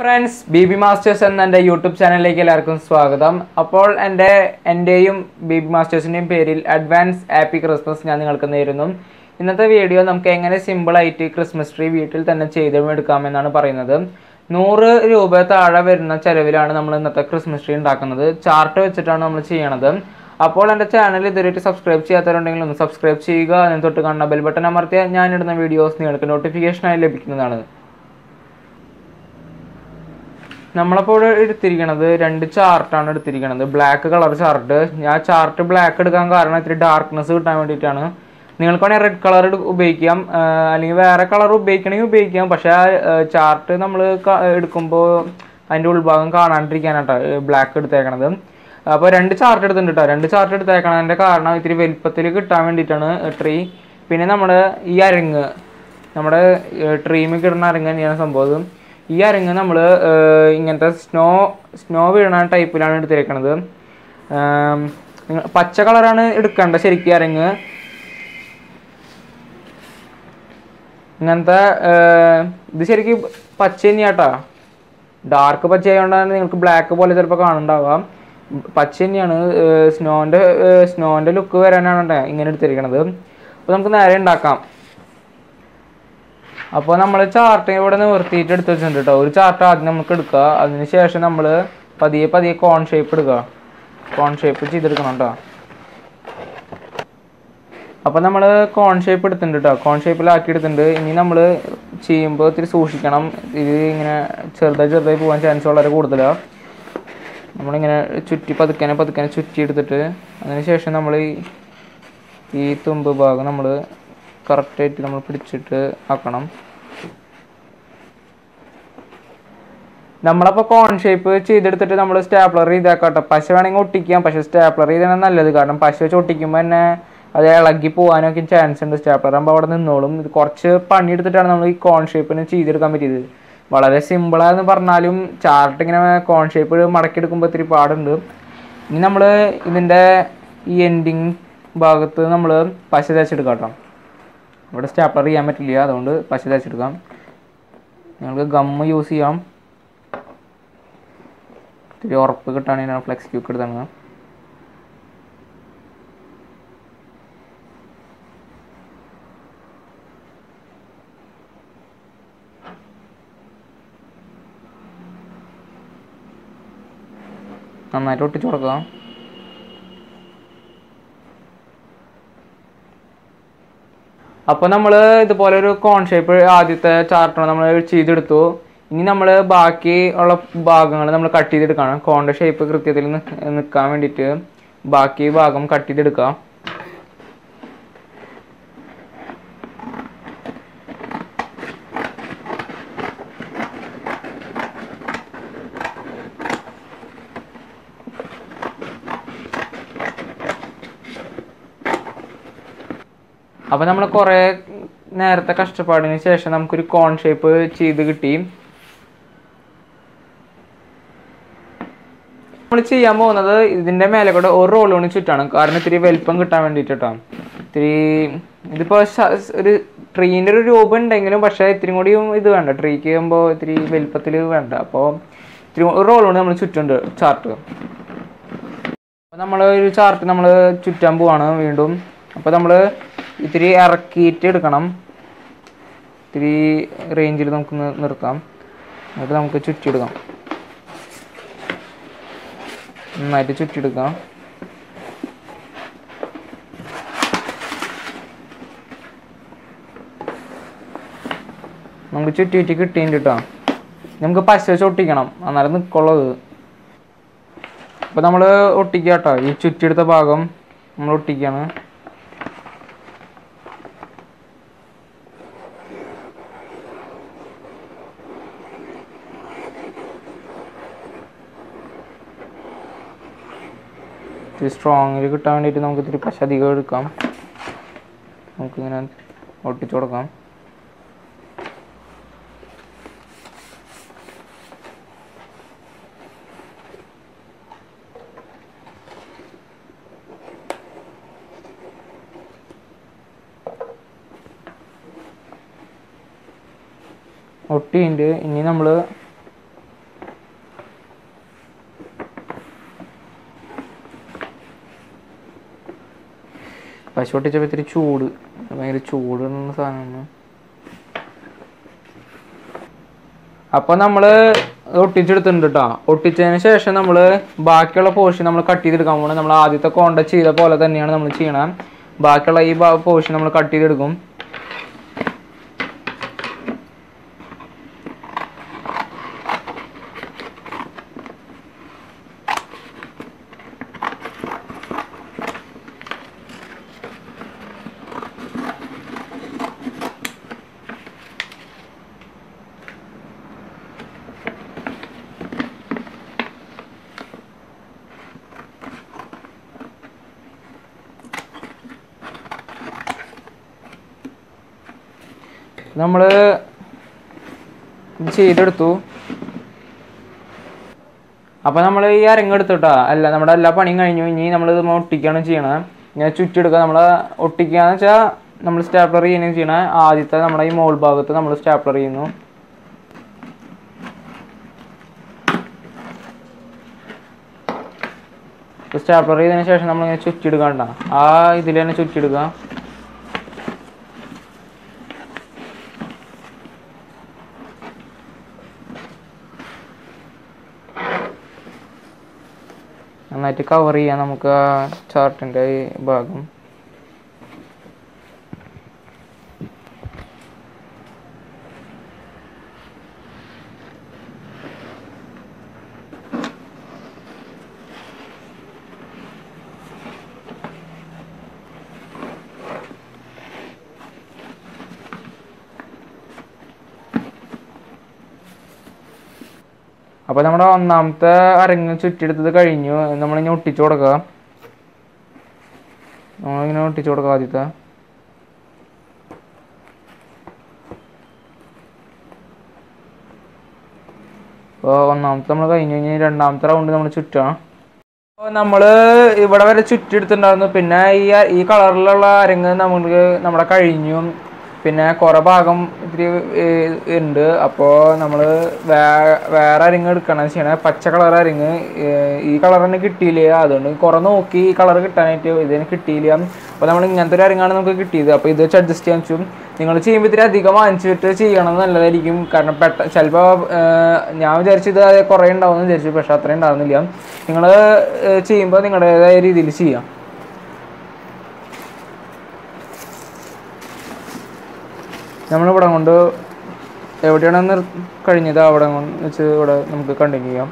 friends B B masters എന്ന എൻ്റെ YouTube ചാനലിലേക്ക് എല്ലാവർക്കും സ്വാഗതം അപ്പോൾ എൻ്റെ എൻ്റെയും ബി ബി മാസ്റ്റേഴ്സിൻ്റെയും പേരിൽ അഡ്വാൻസ് ഹാപ്പി ക്രിസ്മസ് ഞാൻ നിങ്ങൾക്ക് നേരുന്നു ഇന്നത്തെ വീഡിയോ നമുക്ക് എങ്ങനെ സിമ്പിളായിട്ട് ക്രിസ്മസ് ട്രീ വീട്ടിൽ തന്നെ ചെയ്തെടുക്കാമെന്നാണ് പറയുന്നത് നൂറ് രൂപ താഴെ വരുന്ന ചിലവിലാണ് നമ്മൾ ഇന്നത്തെ ക്രിസ്മസ് ട്രീ ഉണ്ടാക്കുന്നത് ചാർട്ട് വെച്ചിട്ടാണ് നമ്മൾ ചെയ്യണത് അപ്പോൾ എൻ്റെ ചാനൽ ഇതുവരെയായിട്ട് സബ്സ്ക്രൈബ് ചെയ്യാത്തവരുണ്ടെങ്കിൽ ഒന്ന് സബ്സ്ക്രൈബ് ചെയ്യുക അതിന് തൊട്ട് കാണുന്ന ബെൽ ബട്ടൺ അമർത്തിയാൽ ഞാനിടുന്ന വീഡിയോസ് നിങ്ങൾക്ക് നോട്ടിഫിക്കേഷനായി ലഭിക്കുന്നതാണ് നമ്മളപ്പോൾ ഇവിടെ എടുത്തിരിക്കണത് രണ്ട് ചാർട്ടാണ് എടുത്തിരിക്കണത് ബ്ലാക്ക് കളർ ചാർട്ട് ഞാൻ ചാർട്ട് ബ്ലാക്ക് എടുക്കാൻ കാരണം ഇത്തിരി ഡാർക്ക്നെസ് കിട്ടാൻ വേണ്ടിയിട്ടാണ് നിങ്ങൾക്ക് വേണമെങ്കിൽ റെഡ് കളർ ഉപയോഗിക്കാം ആ, അല്ലെങ്കിൽ വേറെ കളർ ഉപയോഗിക്കണമെങ്കിൽ ഉപയോഗിക്കാം പക്ഷേ ആ ചാർട്ട് നമ്മൾ എടുക്കുമ്പോൾ അതിൻ്റെ ഉൾഭാഗം കാണാണ്ടിരിക്കാനാട്ടോ ബ്ലാക്ക് എടുത്തേക്കണത് അപ്പോൾ രണ്ട് ചാർട്ട് എടുത്തിട്ടുണ്ട് കേട്ടോ രണ്ട് ചാർട്ട് എടുത്തേക്കണതിൻ്റെ കാരണം ഇത്തിരി വലിപ്പത്തിൽ കിട്ടാൻ വേണ്ടിയിട്ടാണ് ട്രീ പിന്നെ നമ്മുടെ ഈ അരങ്ങ് നമ്മുടെ ട്രീമിൽ കിടന്ന അരങ്ങ് തന്നെയാണ് സംഭവം ഈ അരങ്ങ് നമ്മൾ ഇങ്ങനത്തെ സ്നോ സ്നോ വീണ ടൈപ്പിലാണ് എടുത്തിരിക്കണത് ആം, നിങ്ങ- പച്ച കളറാണ് എടുക്കേണ്ടത് ശരിക്കും അരങ്ങ് ഇങ്ങനത്തെ ഏർ, ഇത് ശരിക്കും പച്ച തന്നെയാട്ടാ ഡാർക്ക് പച്ച ആയതുകൊണ്ടാണ് നിങ്ങൾക്ക് ബ്ലാക്ക് പോലെ ചിലപ്പോൾ കാണുന്നുണ്ടാവാം പച്ച തന്നെയാണ് സ്നോൻ്റെ സ്നോൻ്റെ ലുക്ക് വരാനാണ് ട്ടോ ഇങ്ങനെ എടുത്തിരിക്കണത് അപ്പോൾ നമുക്ക് നേരെ ഉണ്ടാക്കാം അപ്പോൾ നമ്മൾ ചാർട്ട് ഇവിടെ നിവർത്തിയിട്ട് എടുത്ത് വെച്ചിട്ടുണ്ട് കേട്ടോ ഒരു ചാർട്ട് ആദ്യം നമുക്ക് എടുക്കുക അതിന് ശേഷം നമ്മൾ പതിയെ പതിയെ കോൺ ഷേപ്പ് എടുക്കുക കോൺ ഷേപ്പ് ചെയ്തെടുക്കണം കേട്ടോ അപ്പോൾ നമ്മൾ കോൺ ഷേപ്പ് എടുത്തിട്ടുണ്ട് കേട്ടോ കോൺ ഷേപ്പിലാക്കി എടുത്തിട്ടുണ്ട് ഇനി നമ്മൾ ചെയ്യുമ്പോൾ ഇത്തിരി സൂക്ഷിക്കണം ഇത് ഇങ്ങനെ ചെറുതായി ചെറുതായി പോകാൻ ചാൻസ് വളരെ കൂടുതലാണ് നമ്മളിങ്ങനെ ചുറ്റി പതുക്കനെ പതുക്കനെ ചുറ്റി എടുത്തിട്ട് അതിന് ശേഷം നമ്മൾ ഈ തുമ്പ് ഭാഗം നമ്മൾ കറക്റ്റായിട്ട് നമ്മൾ പിടിച്ചിട്ട് ആക്കണം നമ്മളപ്പോൾ കോൺ ഷേപ്പ് ചെയ്തെടുത്തിട്ട് നമ്മൾ സ്റ്റാപ്ലർ ചെയ്താക്കട്ടെ പശ വേണമെങ്കിൽ ഒട്ടിക്കാം പക്ഷേ സ്റ്റാപ്ലർ ചെയ്താണ് നല്ലത് കാരണം പശ വെച്ച് ഒട്ടിക്കുമ്പോൾ തന്നെ അത് ഇളകി പോകാനൊക്കെ ചാൻസ് ഉണ്ട് സ്റ്റാപ്ലർ ആകുമ്പോൾ അവിടെ നിന്നോളും ഇത് കുറച്ച് പണിയെടുത്തിട്ടാണ് നമ്മൾ ഈ കോൺ ഷേപ്പിന് ചെയ്തെടുക്കാൻ പറ്റിയത് വളരെ സിമ്പിളാന്ന് പറഞ്ഞാലും ചാർട്ട് ഇങ്ങനെ കോൺ ഷേപ്പ് മടക്കിയെടുക്കുമ്പോൾ ഇത്തിരി പാടുണ്ട് ഇനി നമ്മൾ ഇതിൻ്റെ ഈ എൻഡിങ് ഭാഗത്ത് നമ്മൾ പശ തേച്ചെടുക്കാം കേട്ടോ ഇവിടെ സ്റ്റാപ്ലർ ചെയ്യാൻ പറ്റില്ല അതുകൊണ്ട് പശ തേച്ചെടുക്കാം നിങ്ങൾക്ക് ഗമ്മ് യൂസ് ചെയ്യാം ഇത്തിരി ഉറപ്പ് കിട്ടുകയാണെങ്കിൽ ഞാൻ ഫ്ലെക്സ് ക്യൂക്ക് എടുത്താണ് നന്നായിട്ട് ഒട്ടിച്ചു കൊടുക്കാം അപ്പോൾ നമ്മൾ ഇതുപോലെ ഒരു കോൺ ഷേപ്പ് ആദ്യത്തെ ചാർട്ടാണ് നമ്മൾ ചെയ്തെടുത്തു ഇനി നമ്മൾ ബാക്കി ഉള്ള ഭാഗങ്ങൾ നമ്മൾ കട്ട് ചെയ്തെടുക്കണം കോണിൻ്റെ ഷേപ്പ് കൃത്യത്തിൽ നിൽക്കാൻ വേണ്ടിയിട്ട് ബാക്കി ഭാഗം കട്ട് ചെയ്തെടുക്കാം അപ്പോൾ നമ്മൾ കുറേ നേരത്തെ കഷ്ടപ്പാടിന് ശേഷം നമുക്കൊരു കോൺ ഷേപ്പ് ചെയ്ത് കിട്ടി നമ്മൾ ചെയ്യാൻ പോകുന്നത് ഇതിന്റെ മേലെ കൂടെ ഒരു റോൾ കൊണ്ട് ചുറ്റാണ് കാരണം ഇത്തിരി വലിപ്പം കിട്ടാൻ വേണ്ടിയിട്ടാ ഇത്തിരി ഇതിപ്പോ ശ- ഒരു ട്രീൻ്റെ ഒരു രൂപം ഉണ്ടെങ്കിലും പക്ഷേ ഇത്തിരി കൂടിയും ഇത് വേണ്ട ട്രീക്ക് ചെയ്യുമ്പോൾ ഇത്തിരി വലിപ്പത്തിൽ വേണ്ട അപ്പോൾ ഇത്തിരി ഒരു റോൾ കൊണ്ട് നമ്മൾ ചുറ്റുണ്ട് ചാർട്ട് അപ്പോൾ നമ്മൾ ഒരു ചാർട്ട് നമ്മൾ ചുറ്റാൻ പോവാണ് വീണ്ടും അപ്പോൾ നമ്മൾ ഇത്തിരി ഇറക്കിയിട്ട് എടുക്കണം ഇത്തിരി റേഞ്ചിൽ നമുക്ക് നി- നിർത്താം എന്നിട്ട് നമുക്ക് ചുറ്റിയെടുക്കാം നന്നായിട്ട് ചുറ്റിയെടുക്കാം നമുക്ക് ചുറ്റി ചുറ്റി കിട്ടിയിട്ടുണ്ട് കേട്ടോ നമുക്ക് പശ വെച്ച് ഒട്ടിക്കണം അന്നേരം നിൽക്കുള്ളത് അപ്പോൾ നമ്മൾ ഒട്ടിക്കുക കേട്ടോ ഈ ചുറ്റിയെടുത്ത ഭാഗം നമ്മൾ ഒട്ടിക്കുകയാണ് ഇത്തിരി സ്ട്രോങ്ങിൽ കിട്ടാൻ വേണ്ടിയിട്ട് നമുക്ക് ഇത്തിരി പശ അധികം എടുക്കാം നമുക്കിങ്ങനെ ഒട്ടിച്ചു കൊടുക്കാം ഒട്ടിയുണ്ട് ഇനി നമ്മൾ പശു പൊട്ടിച്ചപ്പോൾ ഇത്തിരി ചൂട് ഭയങ്കര ചൂട് എന്ന സാധനമാണ് അപ്പൊ നമ്മള് ഒട്ടിച്ചെടുത്തിട്ടുണ്ട് കേട്ടോ ഒട്ടിച്ചതിന് ശേഷം നമ്മൾ ബാക്കിയുള്ള പോർഷൻ നമ്മൾ കട്ട് ചെയ്തെടുക്കാൻ പോകണം നമ്മൾ ആദ്യത്തെ കോണ്ട ചെയ്ത പോലെ തന്നെയാണ് നമ്മൾ ചെയ്യണം ബാക്കിയുള്ള ഈ പോർഷൻ നമ്മൾ കട്ട് ചെയ്തെടുക്കും നമ്മൾ ചെയ്തെടുത്തു അപ്പൊ നമ്മൾ ഈ അരങ്ങെടുത്തിട്ടാ അല്ല നമ്മുടെ എല്ലാ പണിയും കഴിഞ്ഞു ഇനി നമ്മൾ ഇത് ഒട്ടിക്കുകയാണ് ചെയ്യണത് ഇങ്ങനെ ചുറ്റെടുക്കുക നമ്മൾ ഒട്ടിക്കുകയെന്ന് വെച്ചാൽ നമ്മൾ സ്റ്റാപ്ലർ ചെയ്യുകയാണ് ചെയ്യണത് ആദ്യത്തെ നമ്മുടെ ഈ മോൾ ഭാഗത്ത് നമ്മൾ സ്റ്റാപ്ലർ ചെയ്യുന്നു സ്റ്റാപ്ലർ ചെയ്തതിന് ശേഷം നമ്മൾ ഇങ്ങനെ ചുറ്റിയെടുക്കണ്ട ആ ഇതിൽ തന്നെ ചുറ്റിയെടുക്കുക നന്നായിട്ട് കവർ ചെയ്യാം നമുക്ക് ആ ചാർട്ടിൻ്റെ ഈ ഭാഗം അപ്പോൾ നമ്മുടെ ഒന്നാമത്തെ അരങ്ങ് ചുറ്റിയെടുത്തത് കഴിഞ്ഞു നമ്മളിങ്ങനെ ഒട്ടിച്ചു കൊടുക്കുക നമ്മളിങ്ങനെ ഒട്ടിച്ചു കൊടുക്കുക ആദ്യത്തെ അപ്പോൾ ഒന്നാമത്തെ നമ്മൾ കഴിഞ്ഞു കഴിഞ്ഞ് രണ്ടാമത്തെ റൗണ്ട് നമ്മൾ ചുറ്റാം അപ്പോൾ നമ്മൾ ഇവിടെ വരെ ചുറ്റിയെടുത്തിട്ടുണ്ടായിരുന്നു പിന്നെ ഈ ഈ കളറിലുള്ള അരങ്ങ് നമുക്ക് നമ്മുടെ കഴിഞ്ഞു പിന്നെ കുറേ ഭാഗം ഇത്തിരി ഏർ ഉണ്ട് അപ്പോൾ നമ്മൾ വേറെ അരിങ്ങ് എടുക്കണം ചെയ്യണേ പച്ച കളർ അരിങ്ങ് ഏർ ഈ കളർ തന്നെ കിട്ടിയില്ല അതുകൊണ്ട് കുറേ നോക്കി ഈ കളർ കിട്ടാനായിട്ട് ഇതിന് കിട്ടിയില്ല അപ്പോൾ നമ്മൾ ഇങ്ങനത്തെ ഒരു അരിങ്ങാണ് നമുക്ക് കിട്ടിയത് അപ്പോൾ ഇത് വെച്ച് അഡ്ജസ്റ്റ് ചെയ്യാൻ വെച്ചു നിങ്ങൾ ചെയ്യുമ്പോൾ ഇത്തിരി അധികം വാങ്ങിച്ചിട്ട് ചെയ്യണം നല്ലതായിരിക്കും കാരണം പെട്ട ചിലപ്പോൾ ഞാൻ വിചാരിച്ചത് അത് കുറേ ഉണ്ടാവുമെന്ന് വിചാരിച്ചു പക്ഷെ അത്രയും ഉണ്ടാവുന്നില്ല നിങ്ങൾ ചെയ്യുമ്പോൾ നിങ്ങളുടേതായ രീതിയിൽ ചെയ്യാം നമ്മളിവിടെ കൊണ്ട് എവിടെയാണ് നിർ കഴിഞ്ഞത് അവിടെ കൊണ്ട് വെച്ച് ഇവിടെ നമുക്ക് കണ്ടിന്യൂ ചെയ്യാം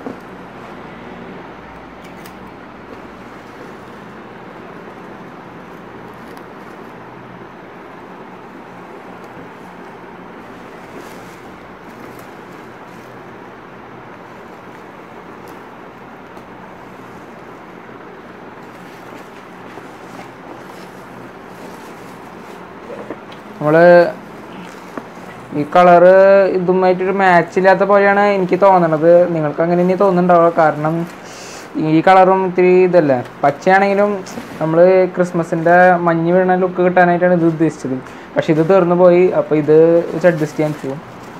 നമ്മള് ഈ കളറ് ഇതുമായിട്ടൊരു മാച്ച് ഇല്ലാത്ത പോലെയാണ് എനിക്ക് തോന്നണത് നിങ്ങൾക്ക് അങ്ങനെ ഇനി തോന്നുന്നുണ്ടാവുക കാരണം ഈ കളറും ഇത്തിരി ഇതല്ലേ പച്ചയാണെങ്കിലും നമ്മൾ ക്രിസ്മസിൻ്റെ മഞ്ഞ് വീണ ലുക്ക് കിട്ടാനായിട്ടാണ് ഇത് ഉദ്ദേശിച്ചത് പക്ഷെ ഇത് തീർന്നു പോയി അപ്പോൾ ഇത് വെച്ച് അഡ്ജസ്റ്റ് ചെയ്യാൻ പറ്റും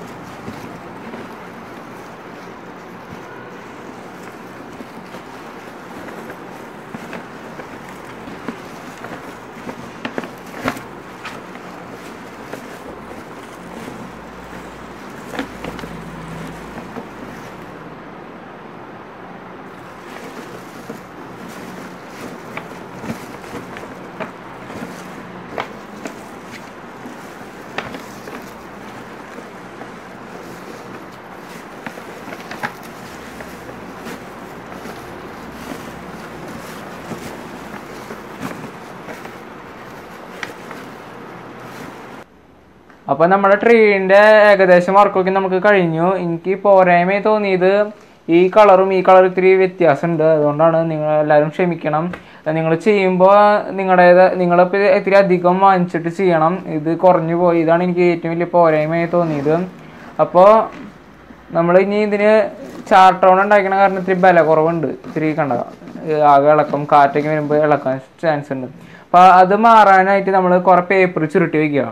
അപ്പോൾ നമ്മുടെ ട്രീൻ്റെ ഏകദേശം വർക്കൊക്കെ നമുക്ക് കഴിഞ്ഞു എനിക്ക് പോരായ്മ തോന്നിയത് ഈ കളറും ഈ കളർ ഇത്തിരി വ്യത്യാസമുണ്ട് അതുകൊണ്ടാണ് നിങ്ങൾ എല്ലാവരും ക്ഷമിക്കണം നിങ്ങൾ ചെയ്യുമ്പോൾ നിങ്ങളുടേത് നിങ്ങളിപ്പോൾ ഇത്തിരി അധികം വാങ്ങിച്ചിട്ട് ചെയ്യണം ഇത് കുറഞ്ഞു പോയി ഇതാണ് എനിക്ക് ഏറ്റവും വലിയ പോരായ്മയായി തോന്നിയത് അപ്പോൾ നമ്മൾ ഇനി ഇതിന് ചാർട്ടൗൺ ഉണ്ടാക്കണ കാരണം ഇത്തിരി ബല കുറവുണ്ട് ഇത്തിരി കണ്ട ആകെ ഇളക്കം കാറ്റൊക്കെ വരുമ്പോൾ ഇളക്കാൻ ചാൻസ് ഉണ്ട് അപ്പോൾ അത് മാറാനായിട്ട് നമ്മൾ കുറേ പേപ്പർ ചുരുട്ടി വയ്ക്കുക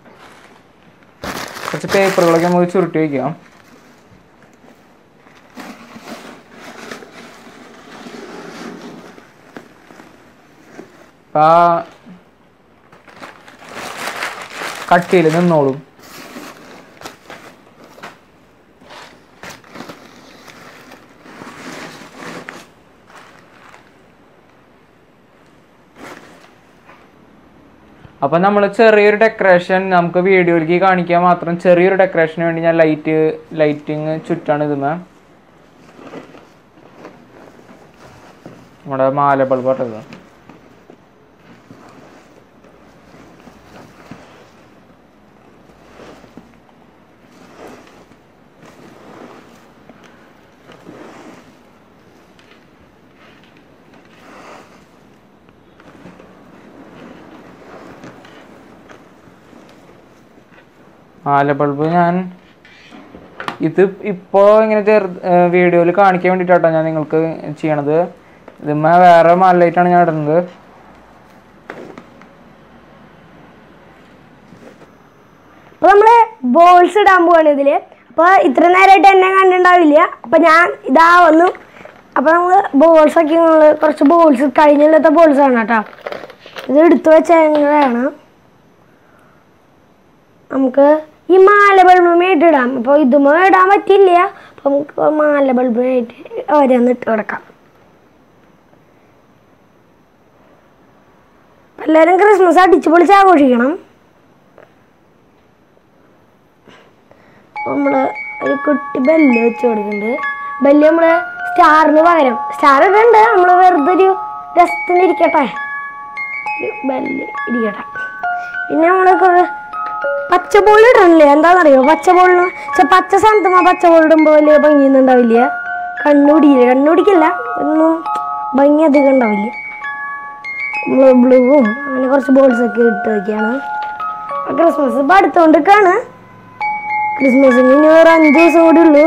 കുറച്ച് പേപ്പറുകളൊക്കെ നമുക്ക് ചുരുട്ടി വയ്ക്കാം അപ്പം കട്ടിയിൽ നിന്നോളും അപ്പൊ നമ്മൾ ചെറിയൊരു ഡെക്കറേഷൻ നമുക്ക് വീഡിയോയിലേക്ക് കാണിക്കാൻ മാത്രം ചെറിയൊരു ഡെക്കറേഷന് വേണ്ടി ഞാൻ ലൈറ്റ് ലൈറ്റിങ് ചുറ്റാണ് ഇതുമേ നമ്മുടെ മാല ബൾബ് ഇട്ടത് മാല ബൾബ് ഞാൻ ഇത് ഇപ്പോൾ ഇങ്ങനെ ചെറു വീഡിയോയിൽ കാണിക്കാൻ വേണ്ടിയിട്ടാട്ടോ ഞാൻ നിങ്ങൾക്ക് ചെയ്യണത് ഇതുമ്മ വേറെ മാല ലൈറ്റാണ് ഞാൻ ഇടുന്നത് അപ്പൊ നമ്മള് ബോൾസ് ഇടാൻ പോവാണ് ഇതില് അപ്പൊ ഇത്ര നേരമായിട്ട് എന്നെ കണ്ടിട്ടുണ്ടാവില്ല അപ്പൊ ഞാൻ ഇതാ വന്നു അപ്പൊ നമ്മള് ബോൾസ് ഒക്കെ നമ്മള് കുറച്ച് ബോൾസ് കഴിഞ്ഞില്ലത്തെ ബോൾസ് ആണ് കേട്ടോ ഇത് എടുത്തു വെച്ച എങ്ങനെയാണ് നമുക്ക് ഈ മാല ബൾബുമായിട്ട് ഇടാം അപ്പോൾ ഇതുമേ ഇടാൻ പറ്റില്ല അപ്പൊ നമുക്ക് മാല ബൾബുമായിട്ട് ഓരോന്ന് ഇട്ട് കിടക്കാം എല്ലാവരും ക്രിസ്മസ് അടിച്ചു പൊളിച്ച് ആഘോഷിക്കണം നമ്മൾ ഒരു കുട്ടി ബെല്ല് വെച്ച് കൊടുക്കുന്നുണ്ട് ബെല്ല് നമ്മൾ സ്റ്റാറിന് പകരം സ്റ്റാർ ഇടുന്നുണ്ട് നമ്മൾ വെറുതെ ഒരു രസത്തിന് ഇരിക്കട്ടെ ഒരു ബെല്ല് ഇരിക്കട്ടെ പിന്നെ നമ്മൾ കുറേ പച്ചബോൾ ഇടണില്ലേ എന്താണെന്നറിയോ പച്ചബോളിന് പക്ഷെ പച്ച സ്ഥലത്ത് ആ പച്ചബോൾ ഇടുമ്പോൾ വലിയ ഭംഗിയൊന്നും ഉണ്ടാവില്ല കണ്ണുപിടിയില്ല കണ്ണുപിടിക്കില്ല ഒന്നും ഭംഗി അധികം ഉണ്ടാവില്ല നമ്മൾ ബ്ലൂവും അങ്ങനെ കുറച്ച് ബോൾസ് ഒക്കെ ഇട്ട് വയ്ക്കുകയാണ് ക്രിസ്മസ് ഇപ്പം അടുത്തോണ്ടിരിക്കാണ് ക്രിസ്മസിന് ഇനി വേറെ അഞ്ച് ദിവസം കൂടി ഉള്ളൂ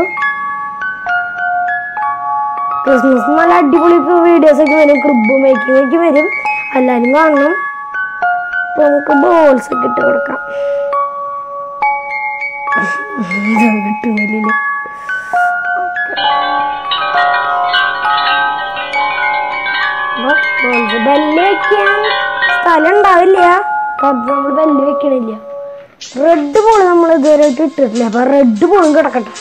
ക്രിസ്മസ് നല്ല അടിപൊളി വീഡിയോസ് ഒക്കെ വരും ക്രിബ് മേക്കിംഗ് ഒക്കെ വരും എല്ലാവരും കാണണം അപ്പോൾ നമുക്ക് ബോൾസ് ഒക്കെ ഇട്ട് കൊടുക്കാം ഇത് കിട്ടുന്നില്ല ബോൾസ് ബെല്ല് വെക്കാൻ സ്ഥലം ഉണ്ടാവില്ല നമ്മൾ ബെല്ല് വെക്കണില്ല റെഡ് ബോൾ നമ്മൾ ഇതുവരെ ഇട്ടിട്ടില്ല അപ്പൊ റെഡ് ബോളും കിടക്കട്ടെ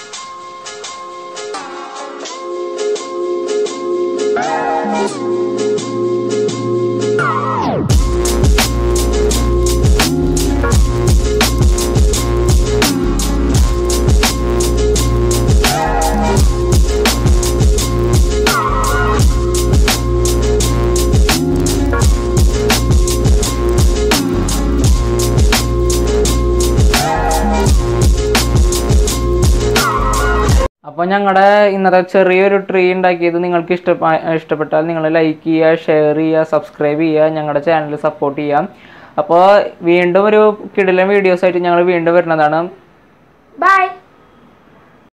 അപ്പോൾ ഞങ്ങളുടെ ഇന്നത്തെ ചെറിയൊരു ട്രീ ഉണ്ടാക്കിയത് നിങ്ങൾക്ക് ഇഷ്ട ഇഷ്ടപ്പെട്ടാൽ നിങ്ങൾ ലൈക്ക് ചെയ്യുക ഷെയർ ചെയ്യുക സബ്സ്ക്രൈബ് ചെയ്യുക ഞങ്ങളുടെ ചാനൽ സപ്പോർട്ട് ചെയ്യാം അപ്പോൾ വീണ്ടും ഒരു കിടിലൻ വീഡിയോസ് ആയിട്ട് ഞങ്ങൾ വീണ്ടും വരുന്നതാണ് ബൈ